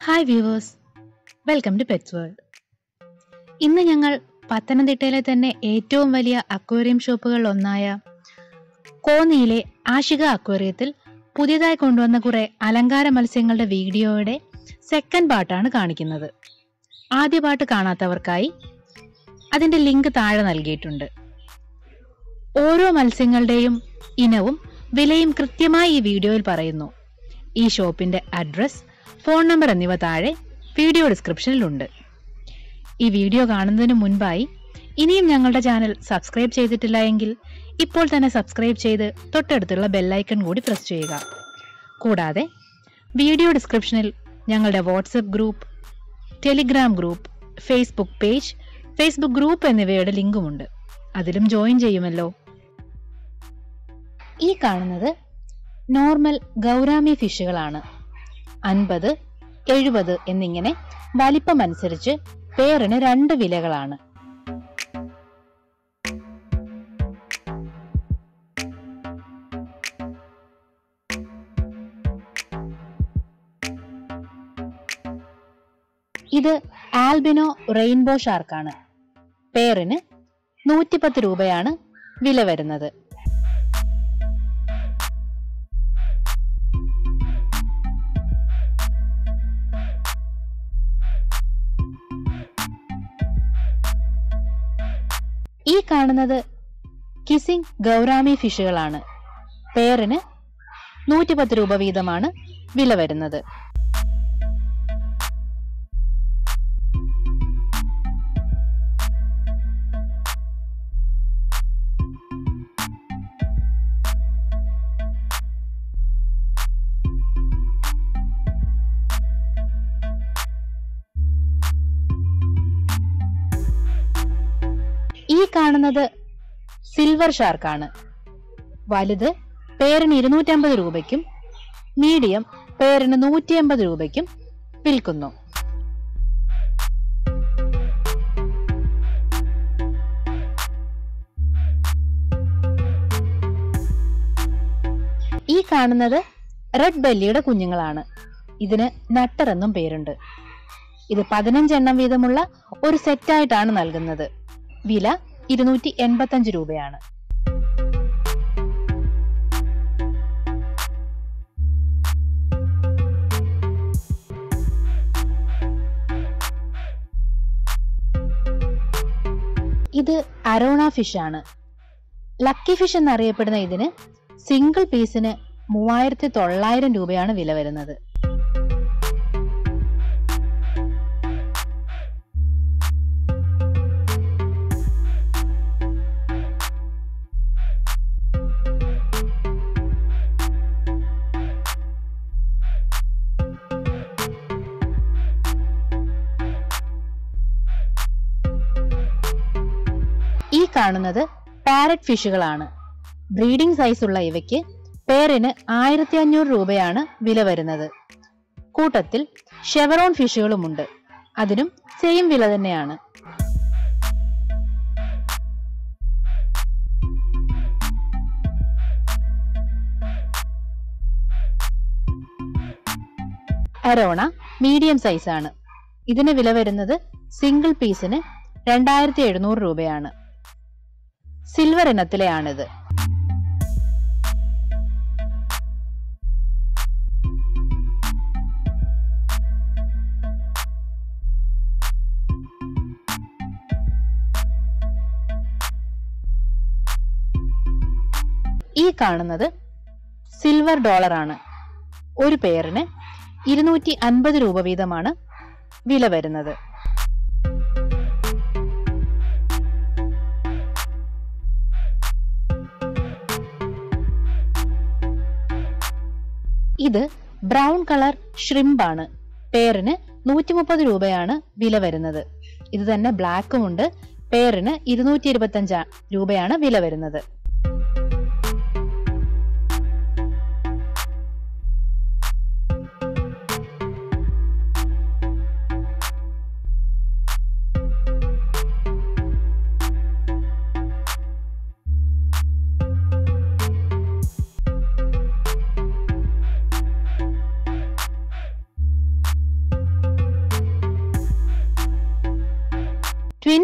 hi viewers welcome to pets world ഇന്ന് ഞങ്ങൾ പത്തനംതിട്ടയിലെ തന്നെ ഏറ്റവും വലിയ അക്വേറിയം ഷോപ്പുകളിൽ ഒന്നായ കോന്നിയിലെ ആഷിക അക്വേറിയത്തിൽ പുതിയതായി കൊണ്ടുവന്ന കുറെ അലങ്കാര മത്സ്യങ്ങളുടെ വീഡിയോയുടെ സെക്കൻഡ് പാർട്ടാണ് കാണിക്കുന്നത് ആദ്യ പാട്ട് കാണാത്തവർക്കായി അതിന്റെ ലിങ്ക് താഴെ നൽകിയിട്ടുണ്ട് ഓരോ മത്സ്യങ്ങളുടെയും ഇനവും വിലയും കൃത്യമായി ഈ വീഡിയോയിൽ പറയുന്നു ഈ ഷോപ്പിന്റെ അഡ്രസ് ഫോൺ നമ്പർ എന്നിവ താഴെ വീഡിയോ ഡിസ്ക്രിപ്ഷനിലുണ്ട് ഈ വീഡിയോ കാണുന്നതിന് മുൻപായി ഇനിയും ഞങ്ങളുടെ ചാനൽ സബ്സ്ക്രൈബ് ചെയ്തിട്ടില്ല എങ്കിൽ ഇപ്പോൾ തന്നെ സബ്സ്ക്രൈബ് ചെയ്ത് തൊട്ടടുത്തുള്ള ബെല്ലൈക്കൺ കൂടി പ്രസ് ചെയ്യുക കൂടാതെ വീഡിയോ ഡിസ്ക്രിപ്ഷനിൽ ഞങ്ങളുടെ WhatsApp group Telegram group Facebook page Facebook group എന്നിവയുടെ ലിങ്കുമുണ്ട് അതിലും ജോയിൻ ചെയ്യുമല്ലോ ഈ കാണുന്നത് നോർമൽ ഗൗരാമി ഫിഷുകളാണ് അൻപത് എഴുപത് എന്നിങ്ങനെ വലിപ്പം അനുസരിച്ച് പേരിന് രണ്ട് വിലകളാണ് ഇത് ആൽബിനോ റെയിൻബോ ഷാർക്കാണ് പേരിന് നൂറ്റിപ്പത്ത് രൂപയാണ് വില വരുന്നത് ഈ കാണുന്നത് കിസിംഗ് ഗൗരാമി ഫിഷുകളാണ് പേരിന് നൂറ്റിപ്പത്ത് രൂപ വീതമാണ് വില വരുന്നത് ഈ കാണുന്നത് സിൽവർ ഷാർക്കാണ് വലുത് പേരിന് ഇരുന്നൂറ്റമ്പത് രൂപയ്ക്കും മീഡിയം പേരിന് നൂറ്റി അമ്പത് രൂപയ്ക്കും വിൽക്കുന്നു ഈ കാണുന്നത് റെഡ് ബെല്ലിയുടെ കുഞ്ഞുങ്ങളാണ് ഇതിന് നട്ടർ എന്നും പേരുണ്ട് ഇത് പതിനഞ്ചെണ്ണം വീതമുള്ള ഒരു സെറ്റായിട്ടാണ് നൽകുന്നത് വില ഇരുന്നൂറ്റി എൺപത്തഞ്ച് രൂപയാണ് ഇത് അരോണ ഫിഷ് ആണ് ലക്കി ഫിഷ് എന്നറിയപ്പെടുന്ന ഇതിന് സിംഗിൾ പീസിന് മൂവായിരത്തി തൊള്ളായിരം രൂപയാണ് വില വരുന്നത് ഈ കാണുന്നത് പാരറ്റ് ഫിഷുകളാണ് ബ്രീഡിംഗ് സൈസ് ഉള്ള ഇവയ്ക്ക് പേരിന് ആയിരത്തി അഞ്ഞൂറ് രൂപയാണ് വില വരുന്നത് കൂട്ടത്തിൽ ഷെവറോൺ ഫിഷുകളുമുണ്ട് അതിനും സെയിം വില തന്നെയാണ് അരോണ മീഡിയം സൈസ് ആണ് ഇതിന് വില വരുന്നത് സിംഗിൾ പീസിന് രണ്ടായിരത്തി എഴുന്നൂറ് രൂപയാണ് സിൽവർ ഇനത്തിലെയാണിത് ഈ കാണുന്നത് സിൽവർ ഡോളർ ആണ് ഒരു പേരിന് ഇരുന്നൂറ്റി അൻപത് രൂപ വീതമാണ് വില വരുന്നത് ഇത് ബ്രൗൺ കളർ ഷ്രിംപ് ആണ് പേരിന് നൂറ്റി മുപ്പത് രൂപയാണ് വില വരുന്നത് ഇത് തന്നെ ബ്ലാക്കും ഉണ്ട് പേരിന് ഇരുന്നൂറ്റി ഇരുപത്തി അഞ്ച് രൂപയാണ് വില വരുന്നത്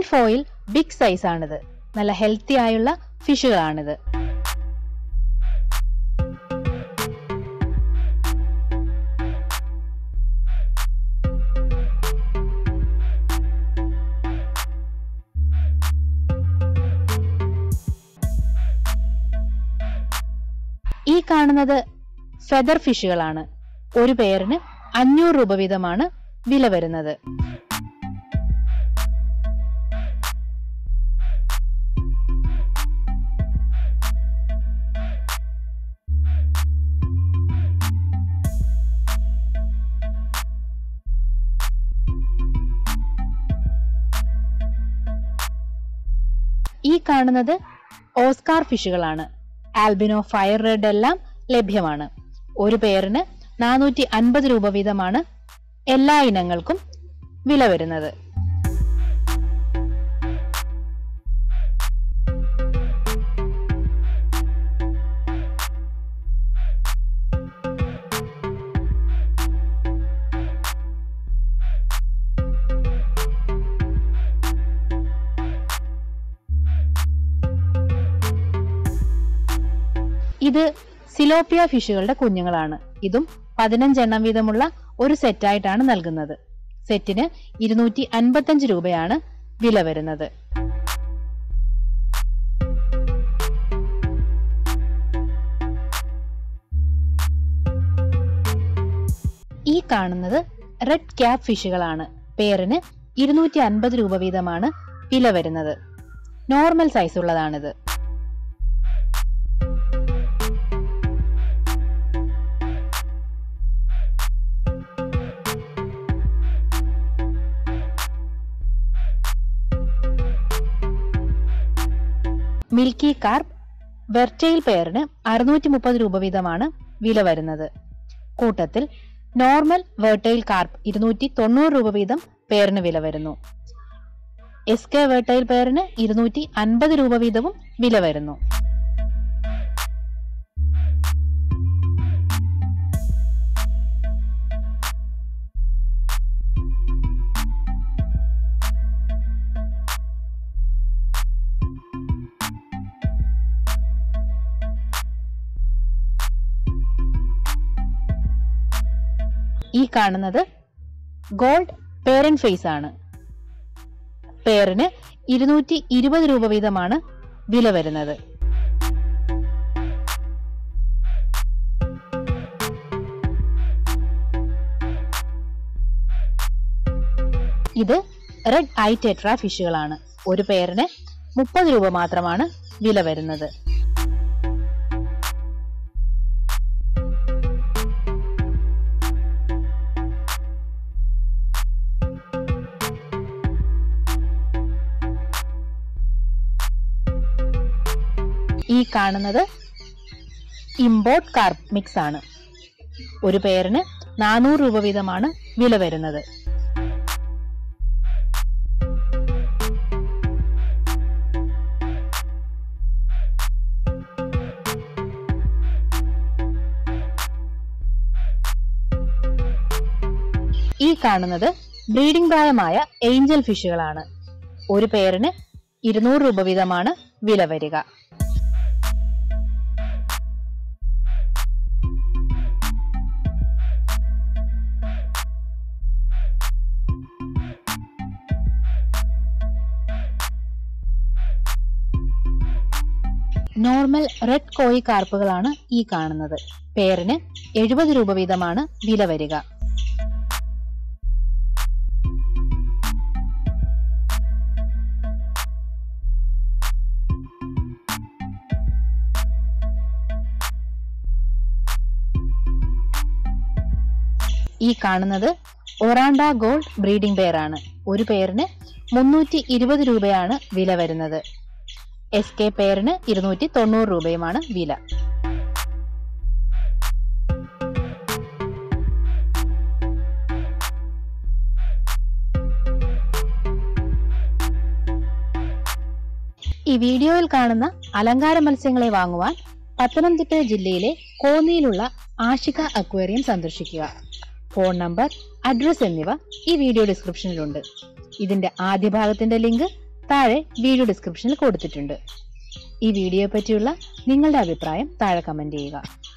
ഫോയിൽ ബിഗ് സൈസ് ആണിത് നല്ല ഹെൽത്തി ആയുള്ള ഫിഷുകളാണിത് ഈ കാണുന്നത് ഫെദർ ഫിഷുകളാണ് ഒരു പേരിന് അഞ്ഞൂറ് രൂപ വീതമാണ് വില വരുന്നത് ഈ കാണുന്നത് ഓസ്കാർ ഫിഷുകളാണ് ആൽബിനോ ഫയർ റെഡ് എല്ലാം ലഭ്യമാണ് ഒരു പേരിന് നാനൂറ്റി അൻപത് രൂപ വീതമാണ് എല്ലാ ഇനങ്ങൾക്കും വില വരുന്നത് ഇത് സിലോപ്പിയ ഫിഷുകളുടെ കുഞ്ഞുങ്ങളാണ് ഇതും പതിനഞ്ചെണ്ണം വീതമുള്ള ഒരു സെറ്റായിട്ടാണ് നൽകുന്നത് സെറ്റിന് ഇരുന്നൂറ്റി അൻപത്തഞ്ച് രൂപയാണ് വില വരുന്നത് ഈ കാണുന്നത് റെഡ് ക്യാപ് ഫിഷുകളാണ് പേരിന് ഇരുന്നൂറ്റി അൻപത് രൂപ വീതമാണ് വില വരുന്നത് നോർമൽ സൈസ് ഉള്ളതാണിത് മിൽക്കി കാർപ്പ് വെർറ്റയിൽ പെയറിന് അറുന്നൂറ്റി മുപ്പത് രൂപ വീതമാണ് വില വരുന്നത് കൂട്ടത്തിൽ നോർമൽ വേർട്ടൈൽ കാർപ്പ് ഇരുന്നൂറ്റി തൊണ്ണൂറ് രൂപ വീതം പെയറിന് വില വരുന്നു എസ് കെ വേർട്ടൈൽ പെയറിന് ഇരുന്നൂറ്റി അൻപത് രൂപ വീതവും വില വരുന്നു ഈ കാണുന്നത് ഗോൾഡ് പേരന്റ് ഫേസ് ആണ് പേരിന് ഇരുന്നൂറ്റി ഇരുപത് രൂപ വീതമാണ് വില വരുന്നത് ഇത് റെഡ് ഐ ടെട്ര ഫിഷുകളാണ് ഒരു പേരിന് മുപ്പത് രൂപ മാത്രമാണ് വില വരുന്നത് ഈ കാണുന്നത് ഇമ്പോർട്ട് കാർപ്പ് മിക്സ് ആണ് ഒരു പേരിന് നാനൂറ് രൂപ വീതമാണ് വില വരുന്നത് ഈ കാണുന്നത് ബ്രീഡിംഗ് പ്രായമായ ഏഞ്ചൽ ഫിഷുകളാണ് ഒരു പേരിന് ഇരുന്നൂറ് രൂപ വീതമാണ് വില വരിക നോർമൽ റെഡ് കോയി കാർപ്പുകളാണ് ഈ കാണുന്നത് പേരിന് എഴുപത് രൂപ വീതമാണ് വില വരിക ഈ കാണുന്നത് ഒറാണ്ട ഗോൾഡ് ബ്രീഡിംഗ് പെയർ ആണ് ഒരു പെയറിന് മുന്നൂറ്റി ഇരുപത് രൂപയാണ് വില വരുന്നത് എസ് കെ പെയറിന് ഇരുന്നൂറ്റി തൊണ്ണൂറ് രൂപയുമാണ് വില ഈ വീഡിയോയിൽ കാണുന്ന അലങ്കാര മത്സ്യങ്ങളെ വാങ്ങുവാൻ പത്തനംതിട്ട ജില്ലയിലെ കോന്നിയിലുള്ള ആഷിക അക്വേറിയം സന്ദർശിക്കുക ഫോൺ നമ്പർ അഡ്രസ് എന്നിവ ഈ വീഡിയോ ഡിസ്ക്രിപ്ഷനിലുണ്ട് ഇതിന്റെ ആദ്യ ഭാഗത്തിന്റെ ലിങ്ക് താഴെ വീഡിയോ ഡിസ്ക്രിപ്ഷനിൽ കൊടുത്തിട്ടുണ്ട് ഈ വീഡിയോയെ പറ്റിയുള്ള നിങ്ങളുടെ അഭിപ്രായം താഴെ കമന്റ് ചെയ്യുക